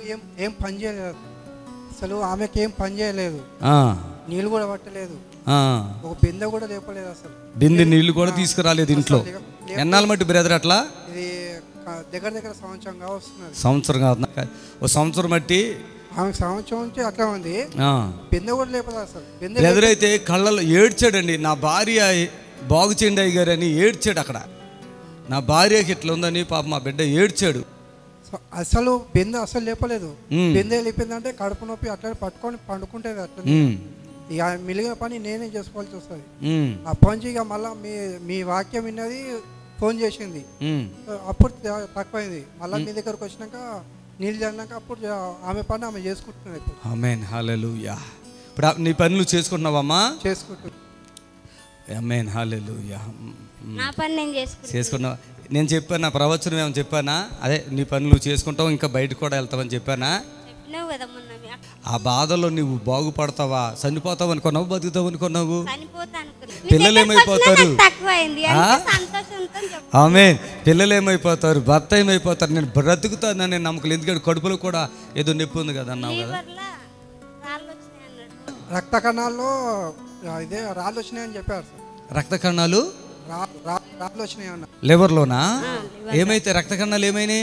ఏం ఏం పని చేయలేదు అసలు ఆమెకి ఏం పని చేయలేదు ఆ, నీళ్ళు కూడా పట్టలేదు ఆ. ఒక బిందె కూడా లేపలేదు అసలు బిందె నీళ్లు కూడా తీసుకురాలేదు ఇంట్లో ఎన్నాళ్ళు మట్టి బ్రదర్ అట్లా ఇది క- దగ్గర దగ్గర సంవత్సరంగా వస్తున్నది సంవత్సరం కాదు ఓ సంవత్సరం బట్టి ఆమె సంవత్సరం నుంచి అట్లా ఉంది ఆ. బిందె కూడా లేపదు అసలు బిందె బ్రదర్ అయితే కళ్ళలో ఏడ్చాడండి నా భార్య బాగు చేయండి అయ్య గారు అని ఏడ్చాడు అక్కడ నా భార్యకి ఇట్లా ఉందని పాప మా బిడ్డ ఏడ్చాడు సో అసలు బిందె అసలు లేపలేదు మ్మ్. బిందె లేపిందంటే కడుపు నొప్పి అట్లా పట్టుకొని పండుకుంటేది అట్లా ఉమ్, ఇక మిగిలిన పని నేనే చేసుకోవాల్సి వస్తుంది ఉమ్, అప్పటి నుంచి ఇక మళ్ళీ మీ మీ వాక్యం విన్నది ఫోన్ చేసింది ఉమ్. అప్పుడు త- తక్కువైంది మళ్ళీ మీ దగ్గరకు వచ్చినాక నీళ్ళు చల్లినాక అప్పుడు జ- ఆమె పని ఆమె చేసుకుంటున్నది ఇప్పుడు ఆమెన్ హల్లెలూయా ఇప్పుడు ఆ- నీ పనులు చేసుకుంటున్నావమ్మా చేసుకుంటుంది ఆమెన్ హల్లెలూయా నా పని నేను చేసుకుంటాను చేసుకున్నావా నేను చెప్పాను నా ప్రవచనం ఏమని చెప్పానా అదే నీ పనులు చేసుకుంటావు ఇంకా బయటకు కూడా వెళ్తావని చెప్పానా చెప్పినావు కదా మొన్న మీ అక్క ఆ బాధలో నువ్వు బాగుపడతావా చనిపోతావు అనుకున్నావు బతుకుతావు అనుకున్నావు చనిపోతా అనుకున్నా మీ పిల్లలు దగ్గరకు వచ్చినా ఏమైపోతారు? నాకు తక్కువైంది ఆ? అంత సంతోషంతో చెప్పు ఆమె పిల్లలు ఏమైపోతారు భర్త ఏమైపోతారు నేను బ్రతుకుతానని నమ్మకం ఎందుకంటే కడుపులో కూడా ఏదో నొప్పి ఉంది కదా అన్నావు కదా లీవర్లా రాళ్ళు వచ్చినాయి అన్నాడు రక్త కణాల్లో ఆ, ఇదే రాళ్ళు వచ్చినాయని చెప్పారు సార్ రక్త కణాలు రా రా- రాళ్ళు వచ్చినాయి అన్న లివర్లోనా ఏమైతే రక్త కణాలు ఏమైనాయి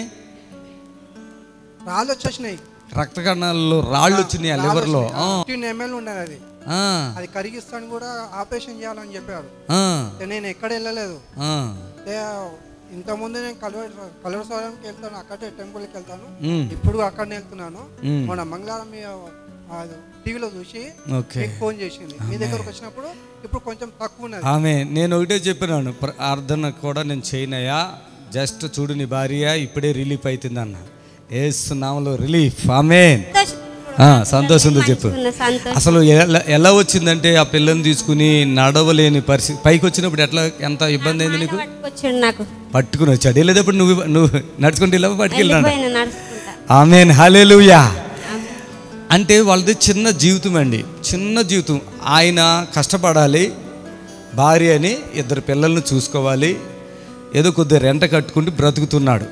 రాళ్ళు వచ్చేసినాయి రక్త కణాల్లో రాళ్ళు వచ్చినాయి ఆ లివర్లో ఆ, ఫిఫ్టీన్ ఎంఎల్ ఉండేది అది ఆ, అది కరిగిస్తాను కూడా ఆపరేషన్ చేయాలని చెప్పారు ఆ, అయితే నేను ఎక్కడ వెళ్ళలేదు ఆ. అయితే ఇంతకుముందు నేను కలవ కలవస్వరంకి వెళ్తాను అక్కడే టెంపుల్కి వెళ్తాను ఉమ్, ఇప్పుడు అక్కడనే వెళ్తున్నాను ఉమ్. మొన్న మంగళవారం మీ ఆ, టీవీలో చూసి ఓకే మీకు ఫోన్ చేసింది మీ దగ్గరకు వచ్చినప్పుడు ఇప్పుడు కొంచెం తక్కువ ఉన్నది ఆమె నేను ఒకటే చెప్పినాను ప్రార్థన కూడా నేను చేయనయ్యా జస్ట్ చూడు నీ భార్య ఇప్పుడే రిలీఫ్ అవుతుంది అన్న ఏసునామలో రిలీఫ్ ఆమె ఆ, సంతోషంతో చెప్పు మంచిగున్న సంతోషం అసలు ఎలా ఎలా వచ్చిందంటే ఆ పిల్లని తీసుకుని నడవలేని పరిస్థితి పైకి వచ్చినప్పుడు ఎట్లా ఎంత ఇబ్బంది అయింది నీకు పట్టుకొచ్చాడు నాకు పట్టుకుని వచ్చాడు వెళ్ళేటప్పుడు నువ్వు నువ్వు నడుచుకుంటే వెళ్ళావా పట్టుకెళ్ళినాడు వెళ్ళిపోయిన నడుచుకుంటా ఆమెన్ హల్లెలూయా అంటే వాళ్ళది చిన్న జీవితం అండి చిన్న జీవితం ఆయన కష్టపడాలి భార్య అని ఇద్దరు పిల్లల్ని చూసుకోవాలి ఏదో కొద్దిగా రెంట కట్టుకుంటూ బ్రతుకుతున్నాడు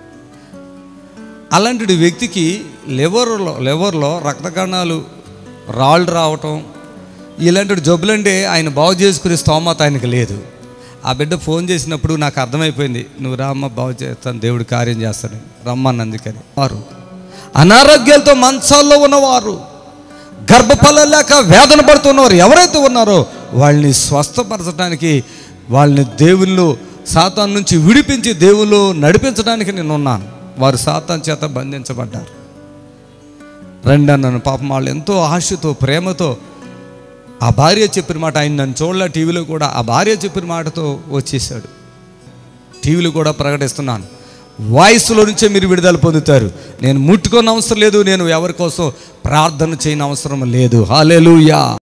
అలాంటి వ్యక్తికి లివర్లో లివర్లో రక్త కణాలు రాళ్ళు రావటం ఇలాంటి జబ్బులంటే ఆయన బాగు చేసుకునే స్తోమత ఆయనకు లేదు ఆ బిడ్డ ఫోన్ చేసినప్పుడు నాకు అర్థమైపోయింది నువ్వు రామ్మ బాగు చేస్తాను దేవుడు కార్యం చేస్తాడు రమ్మని అందుకని వారు అనారోగ్యాలతో మంచాల్లో ఉన్నవారు గర్భఫలం లేక వేదన పడుతున్నవారు ఎవరైతే ఉన్నారో వాళ్ళని స్వస్థపరచడానికి వాళ్ళని దేవుళ్ళు సాతాన్ నుంచి విడిపించి దేవుళ్ళు నడిపించడానికి నేను ఉన్నాను వారు సాతాన్ చేత బంధించబడ్డారు రండి అన్నాను పాపం వాళ్ళు ఎంతో ఆశతో ప్రేమతో ఆ భార్య చెప్పిన మాట ఆయన నన్ను చూడలే టీవీలో కూడా ఆ భార్య చెప్పిన మాటతో వచ్చేసాడు టీవీలో కూడా ప్రకటిస్తున్నాను వాయిస్లో నుంచే మీరు విడుదల పొందుతారు నేను ముట్టుకోని అవసరం లేదు నేను ఎవరి కోసం ప్రార్థన చేయని అవసరం లేదు హాలేలుయా